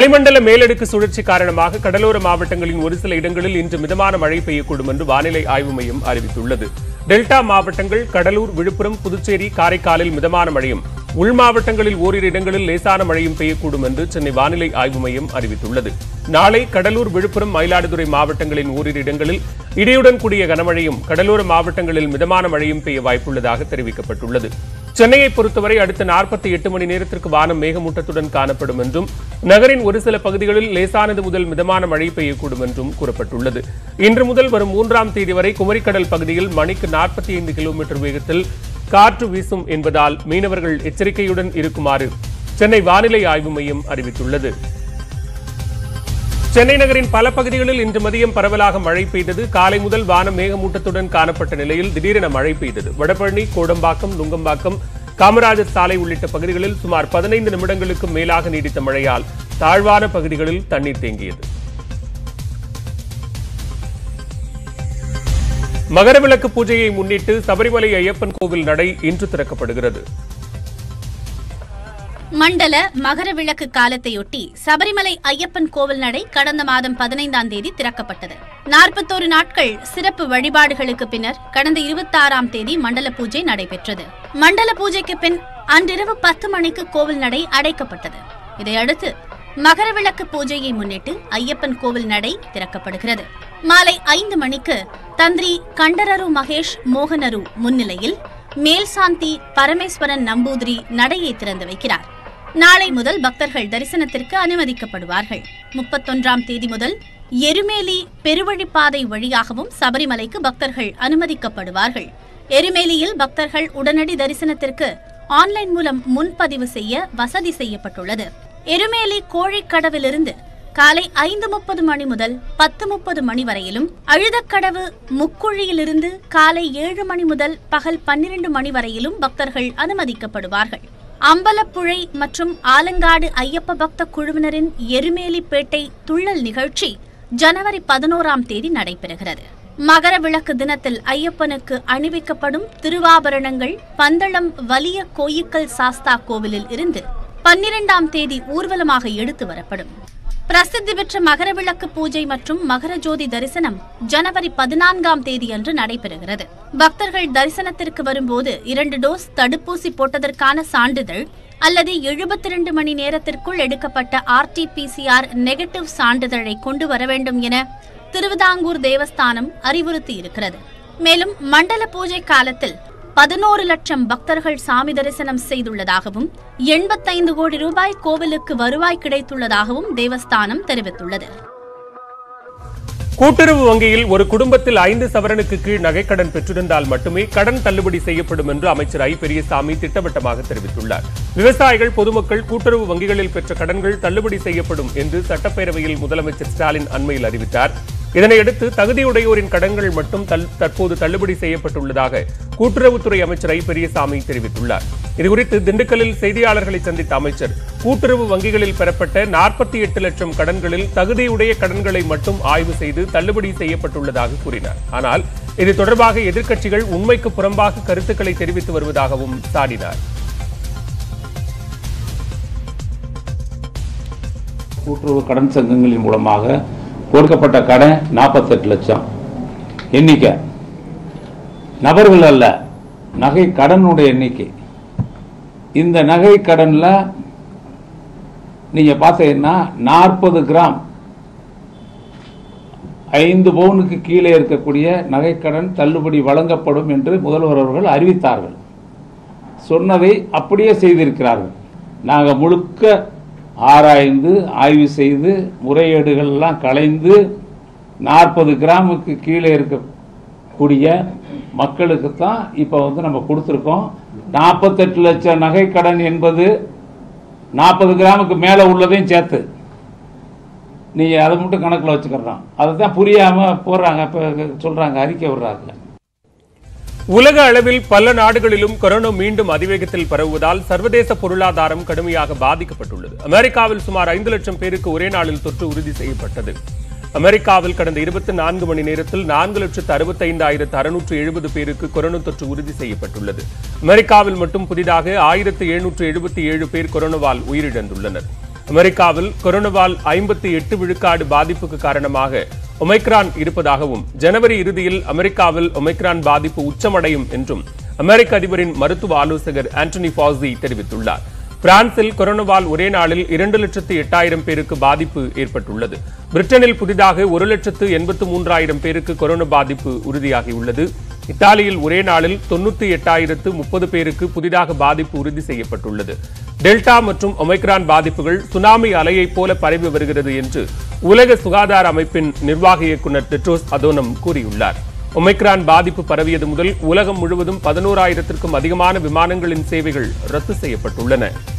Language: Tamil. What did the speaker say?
வளிமண்டல மேலடுக்கு சுழற்சி காரணமாக கடலோர மாவட்டங்களின் ஒரு சில இடங்களில் இன்று மிதமான மழை பெய்யக்கூடும் என்று வானிலை ஆய்வு மையம் அறிவித்துள்ளது டெல்டா மாவட்டங்கள் கடலூர் விழுப்புரம் புதுச்சேரி காரைக்காலில் மிதமான மழையும் உள் மாவட்டங்களில் ஓரிரு இடங்களில் லேசான மழையும் பெய்யக்கூடும் என்று சென்னை வானிலை ஆய்வு மையம் அறிவித்துள்ளது நாளை கடலூர் விழுப்புரம் மயிலாடுதுறை மாவட்டங்களின் ஓரிரு இடங்களில் இடியுடன் கூடிய கனமழையும் கடலோர மாவட்டங்களில் மிதமான மழையும் பெய்ய வாய்ப்புள்ளதாக தெரிவிக்கப்பட்டுள்ளது சென்னையை பொறுத்தவரை அடுத்த நாற்பத்தி எட்டு மணி நேரத்திற்கு வானம் மேகமூட்டத்துடன் காணப்படும் என்றும் நகரின் ஒரு சில பகுதிகளில் லேசானது முதல் மிதமான மழை பெய்யக்கூடும் என்றும் கூறப்பட்டுள்ளது இன்று முதல் வரும் மூன்றாம் தேதி வரை குமரிக்கடல் பகுதியில் மணிக்கு நாற்பத்தி ஐந்து கிலோமீட்டர் வேகத்தில் காற்று வீசும் என்பதால் மீனவர்கள் எச்சரிக்கையுடன் இருக்குமாறு சென்னை வானிலை ஆய்வு மையம் அறிவித்துள்ளது சென்னை நகரின் பல பகுதிகளில் இன்று மதியம் பரவலாக மழை பெய்தது காலை முதல் வானம் மேகமூட்டத்துடன் காணப்பட்ட நிலையில் திடீரென மழை பெய்தது வடபழனி கோடம்பாக்கம் நுங்கம்பாக்கம் காமராஜர் சாலை உள்ளிட்ட பகுதிகளில் சுமார் பதினைந்து நிமிடங்களுக்கும் மேலாக நீடித்த மழையால் தாழ்வான பகுதிகளில் தண்ணீர் தேங்கியது மகரவிளக்கு பூஜையை முன்னிட்டு சபரிமலை ஐயப்பன் கோவில் நடை இன்று திறக்கப்படுகிறது மண்டல மகர விளக்கு காலத்தையொட்டி சபரிமலை ஐயப்பன் கோவில் நடை கடந்த மாதம் பதினைந்தாம் தேதி திறக்கப்பட்டது நாற்பத்தோரு நாட்கள் சிறப்பு வழிபாடுகளுக்கு பின்னர் கடந்த இருபத்தாறாம் தேதி மண்டல பூஜை நடைபெற்றது மண்டல பூஜைக்கு பின் அன்றிரவு பத்து மணிக்கு கோவில் நடை அடைக்கப்பட்டது இதையடுத்து மகர விளக்கு பூஜையை முன்னிட்டு ஐயப்பன் கோவில் நடை திறக்கப்படுகிறது மாலை ஐந்து மணிக்கு தந்திரி கண்டரரு மகேஷ் மோகனரு முன்னிலையில் மேல்சாந்தி பரமேஸ்வரன் நம்பூதிரி நடையை திறந்து வைக்கிறார் நாளை முதல் பக்தர்கள் தரிசனத்திற்கு அனுமதிக்கப்படுவார்கள் முப்பத்தொன்றாம் தேதி முதல் எருமேலி பெருவழிப்பாதை வழியாகவும் சபரிமலைக்கு பக்தர்கள் அனுமதிக்கப்படுவார்கள் எருமேலியில் பக்தர்கள் உடனடி தரிசனத்திற்கு ஆன்லைன் மூலம் முன்பதிவு செய்ய வசதி செய்யப்பட்டுள்ளது எருமேலி கோழிக்கடவிலிருந்து காலை ஐந்து முப்பது மணி முதல் பத்து முப்பது மணி வரையிலும் அழுதக்கடவு முக்குழியிலிருந்து காலை ஏழு மணி முதல் பகல் பன்னிரண்டு மணி வரையிலும் பக்தர்கள் அனுமதிக்கப்படுவார்கள் அம்பலப்புழை மற்றும் ஆலங்காடு ஐயப்ப பக்த குழுவினரின் எருமேலிப்பேட்டை துள்ளல் நிகழ்ச்சி ஜனவரி பதினோராம் தேதி நடைபெறுகிறது மகர விளக்கு தினத்தில் ஐயப்பனுக்கு அணிவிக்கப்படும் திருவாபரணங்கள் பந்தளம் வலிய கோயிக்கல் சாஸ்தா கோவிலில் இருந்து பன்னிரெண்டாம் தேதி ஊர்வலமாக எடுத்து வரப்படும் பிரசித்தி பெற்ற மகர விளக்கு பூஜை மற்றும் மகர ஜோதி தரிசனம் ஜனவரி பதினான்காம் தேதி அன்று நடைபெறுகிறது பக்தர்கள் தரிசனத்திற்கு வரும்போது இரண்டு டோஸ் தடுப்பூசி போட்டதற்கான சான்றிதழ் அல்லது எழுபத்தி இரண்டு மணி நேரத்திற்குள் எடுக்கப்பட்ட ஆர்டிபிசிஆர் நெகட்டிவ் சான்றிதழை கொண்டு வர வேண்டும் என திருவிதாங்கூர் தேவஸ்தானம் அறிவுறுத்தி இருக்கிறது மேலும் மண்டல பூஜை காலத்தில் பதினோரு லட்சம் பக்தர்கள் சாமி தரிசனம் செய்துள்ளதாகவும் எண்பத்தைந்து கோடி ரூபாய் கோவிலுக்கு வருவாய் கிடைத்துள்ளதாகவும் தேவஸ்தானம் தெரிவித்துள்ளது கூட்டுறவு வங்கியில் ஒரு குடும்பத்தில் ஐந்து சவரனுக்கு கீழ் நகைக்கடன் பெற்றிருந்தால் மட்டுமே கடன் தள்ளுபடி செய்யப்படும் என்று அமைச்சர் ஐ பெரியசாமி திட்டவட்டமாக தெரிவித்துள்ளார் விவசாயிகள் பொதுமக்கள் கூட்டுறவு வங்கிகளில் பெற்ற கடன்கள் தள்ளுபடி செய்யப்படும் என்று சட்டப்பேரவையில் முதலமைச்சர் ஸ்டாலின் அண்மையில் அறிவித்தார் இதனையடுத்து தகுதியுடையோரின் கடன்கள் மட்டும் தல்- தற்போது தள்ளுபடி செய்யப்பட்டுள்ளதாக கூட்டுறவுத்துறை அமைச்சர் ஐ பெரியசாமி தெரிவித்துள்ளார் இதுகுறித்து திண்டுக்கல்லில் செய்தியாளர்களை சந்தித்த அமைச்சர் கூட்டுறவு வங்கிகளில் பெறப்பட்ட நாற்பத்தி எட்டு லட்சம் கடன்களில் தகுதியுடைய கடன்களை மட்டும் ஆய்வு செய்து தள்ளுபடி செய்யப்பட்டுள்ளதாக கூறினார் ஆனால் இது தொடர்பாக எதிர்க்கட்சிகள் உண்மைக்கு புறம்பாக கருத்துக்களை தெரிவித்து வருவதாகவும் சாடினார் கூட்டுறவு கடன் சங்கங்களின் மூலமாக கொடுக்கப்பட்ட கடன் நாற்பத்தெட்டு லட்சம் எண்ணிக்கை நபர்கள் அல்ல நகை கடனுடைய எண்ணிக்கை இந்த நகை கடனில் நீங்கள் பார்த்தீங்கன்னா நாற்பது கிராம் ஐந்து பவுனுக்கு கீழே இருக்கக்கூடிய நகைக்கடன் தள்ளுபடி வழங்கப்படும் என்று முதல்வர் அவர்கள் அறிவித்தார்கள் சொன்னதை அப்படியே செய்திருக்கிறார்கள் நாங்கள் முழுக்க ஆராய்ந்து ஆய்வு செய்து முறைகேடுகள் எல்லாம் களைந்து நாற்பது கிராமுக்கு கீழே இருக்கக்கூடிய மக்களுக்கு தான் இப்போ வந்து நம்ம கொடுத்துருக்கோம் நாற்பத்தெட்டு லட்சம் நகை கடன் என்பது நாற்பது கிராமுக்கு மேலே உள்ளதையும் சேர்த்து நீங்கள் அதை மட்டும் கணக்கில் வச்சுக்கிறோம் அதை தான் புரியாமல் போடுறாங்க இப்போ சொல்கிறாங்க அறிக்கை விடுறாங்க உலக அளவில் பல நாடுகளிலும் கொரோனா மீண்டும் அதிவேகத்தில் பரவுவதால் சர்வதேச பொருளாதாரம் கடுமையாக பாதிக்கப்பட்டுள்ளது அமெரிக்காவில் சுமார் ஐந்து லட்சம் பேருக்கு ஒரே நாளில் தொற்று உறுதி செய்யப்பட்டது அமெரிக்காவில் கடந்த இருபத்தி நான்கு மணி நேரத்தில் நான்கு லட்சத்து அறுபத்தைந்தாயிரத்து அறுநூற்று எழுபது பேருக்கு கொரோனா தொற்று உறுதி செய்யப்பட்டுள்ளது அமெரிக்காவில் மட்டும் புதிதாக ஆயிரத்து எழுநூற்று எழுபத்தி ஏழு பேர் கொரோனாவால் உயிரிழந்துள்ளனர் அமெரிக்காவில் கொரோனாவால் ஐம்பத்தி எட்டு விழுக்காடு பாதிப்புக்கு காரணமாக ஒமைக்ரான் இருப்பதாகவும் ஜனவரி இறுதியில் அமெரிக்காவில் ஒமைக்ரான் பாதிப்பு உச்சமடையும் என்றும் அமெரிக்க அதிபரின் மருத்துவ ஆலோசகர் ஆண்டனி ஃபாசி தெரிவித்துள்ளார் பிரான்சில் கொரோனாவால் ஒரே நாளில் இரண்டு லட்சத்து எட்டாயிரம் பேருக்கு பாதிப்பு ஏற்பட்டுள்ளது பிரிட்டனில் புதிதாக ஒரு லட்சத்து எண்பத்து மூன்றாயிரம் பேருக்கு கொரோனா பாதிப்பு உறுதியாகியுள்ளது இத்தாலியில் ஒரே நாளில் தொண்ணூத்தி எட்டாயிரத்து முப்பது பேருக்கு புதிதாக பாதிப்பு உறுதி செய்யப்பட்டுள்ளது டெல்டா மற்றும் ஒமைக்ரான் பாதிப்புகள் சுனாமி அலையைப் போல பரவி வருகிறது என்று உலக சுகாதார அமைப்பின் நிர்வாக இயக்குநர் டெட்ரோஸ் அதோனம் கூறியுள்ளார் ஒமைக்ரான் பாதிப்பு பரவியது முதல் உலகம் முழுவதும் பதினோராயிரத்திற்கும் அதிகமான விமானங்களின் சேவைகள் ரத்து செய்யப்பட்டுள்ளன